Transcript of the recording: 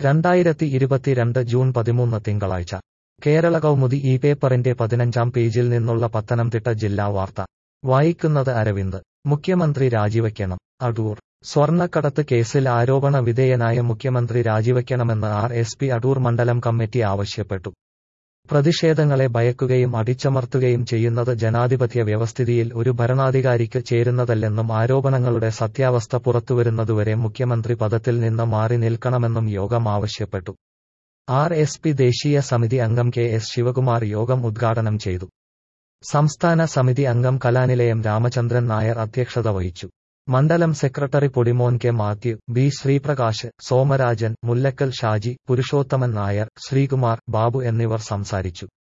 രണ്ടായിരത്തി ഇരുപത്തിരണ്ട് ജൂൺ പതിമൂന്ന് തിങ്കളാഴ്ച കേരള കൗമുദി ഈ പേപ്പറിന്റെ പതിനഞ്ചാം പേജിൽ നിന്നുള്ള പത്തനംതിട്ട ജില്ലാ വാർത്ത വായിക്കുന്നത് അരവിന്ദ് മുഖ്യമന്ത്രി രാജിവയ്ക്കണം അടൂർ സ്വർണ്ണക്കടത്ത് കേസിൽ ആരോപണ വിധേയനായ മുഖ്യമന്ത്രി രാജിവയ്ക്കണമെന്ന് ആർ എസ് പി അടൂർ മണ്ഡലം കമ്മിറ്റി ആവശ്യപ്പെട്ടു പ്രതിഷേധങ്ങളെ ഭയക്കുകയും അടിച്ചമർത്തുകയും ചെയ്യുന്നത് ജനാധിപത്യ വ്യവസ്ഥിതിയിൽ ഒരു ഭരണാധികാരിക്ക് ചേരുന്നതല്ലെന്നും ആരോപണങ്ങളുടെ സത്യാവസ്ഥ പുറത്തുവരുന്നതുവരെ മുഖ്യമന്ത്രി പദത്തിൽ നിന്ന് മാറി നിൽക്കണമെന്നും യോഗം ആവശ്യപ്പെട്ടു ആർ എസ് പി ദേശീയ സമിതി അംഗം കെ എസ് ശിവകുമാർ യോഗം ഉദ്ഘാടനം ചെയ്തു സംസ്ഥാന സമിതി അംഗം കലാനിലയം രാമചന്ദ്രൻ നായർ അധ്യക്ഷത വഹിച്ചു മണ്ഡലം secretary Podimon K Mathew B Sreeprakash Somarajan Mullakkal Shaji Purushothaman Nair Sreekumar Babu എന്നിവർ സംസാരിച്ചു